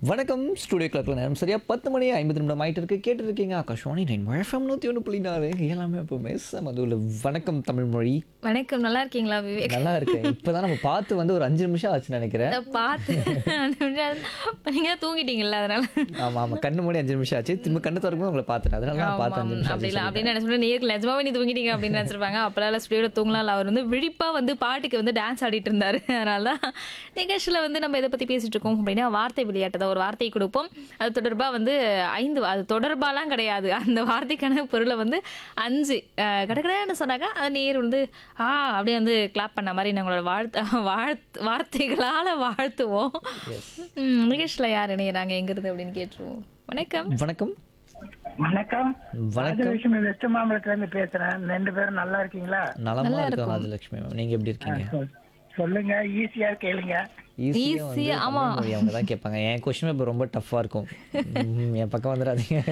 வணக்கம் ஸ்டுடியோ கிளப்பில் நேரம் சரியா பத்து மணி ஐம்பது நிமிடம் ஆயிட்டு இருக்கு கேட்டு இருக்கீங்க ஆகாஷ்வாணி நைன் மழஃபம் நூற்றி ஒன்று புள்ளி நாலு எல்லாமே இப்போ மெஸ் மதுவில் வணக்கம் தமிழ் மொழி வணக்கம் நல்லா இருக்கீங்களா விவேக் நல்லா இருக்கேன் இப்போதான் நம்ம பார்த்து வந்து ஒரு அஞ்சு நிமிஷம் ஆச்சுன்னு நினைக்கிறேன் இதை பார்த்து அஞ்சு நிமிஷம் நீங்க தான் தூங்கிட்டீங்கல்ல அதனால ஆமாம் ஆமாம் கண்ணு மூடி அஞ்சு நிமிஷம் ஆச்சு திரும்ப கண்ணு திறக்கும் உங்களை பார்த்துட்டேன் அதனால நான் பார்த்து அஞ்சு நிமிஷம் அப்படி ஆச்சு இல்லை அப்படின்னு என்ன சொல்ல நேரில் நிஜமாவே நீ தூங்கிட்டீங்க அப்படின்னு நினச்சிருப்பாங்க அப்போல்லாம் ஸ்டுடியோவில் தூங்கலாம் இல்ல. அவர் வந்து விழிப்பா வந்து பாட்டுக்கு வந்து டான்ஸ் ஆடிட்டு இருந்தாரு அதனால தான் நிகழ்ச்சியில் வந்து நம்ம இதை பற்றி பேசிட்டு இருக்கோம் அப்படின்னா வார்த்தை விளையாட்டு தான் ஒரு வார்த்தை கொடுப்போம் அது தொடர்பாக வந்து ஐந்து அது தொடர்பாலாம் கிடையாது அந்த வார்த்தைக்கான பொருளை வந்து அஞ்சு கடற்கடைன்னு சொன்னாங்க அது நேர் வந்து ஆ அப்படியே வந்து கிளாப் பண்ண மாதிரி நாங்களோட வாழ்த்து வாழ்த்து வார்த்தைகளால் வாழ்த்துவோம் ம், நிகழ்ச்சியில் யார் இணையறாங்க எங்கிறது அப்படின்னு கேட்டுருவோம் வணக்கம் வணக்கம் வணக்கம் வணக்கம் ராஜலட்சுமி வெஸ்ட் மாம்பலத்துல இருந்து பேசுறேன் ரெண்டு பேரும் நல்லா இருக்கீங்களா நலமா இருக்கோம் ராஜலட்சுமி மேம் நீங்க எப்படி இருக்கீங்க சொல்- சொல்லுங்க ஈஸியா கேளுங்க ஈஸியாக வந்து Easy, ஆமா. தமிழ் மொழி அவங்க தான் கேட்பாங்க என் கொஸ்டின் இப்போ ரொம்ப டஃப்பாக இருக்கும் ம், என் பக்கம் வந்துடாதீங்க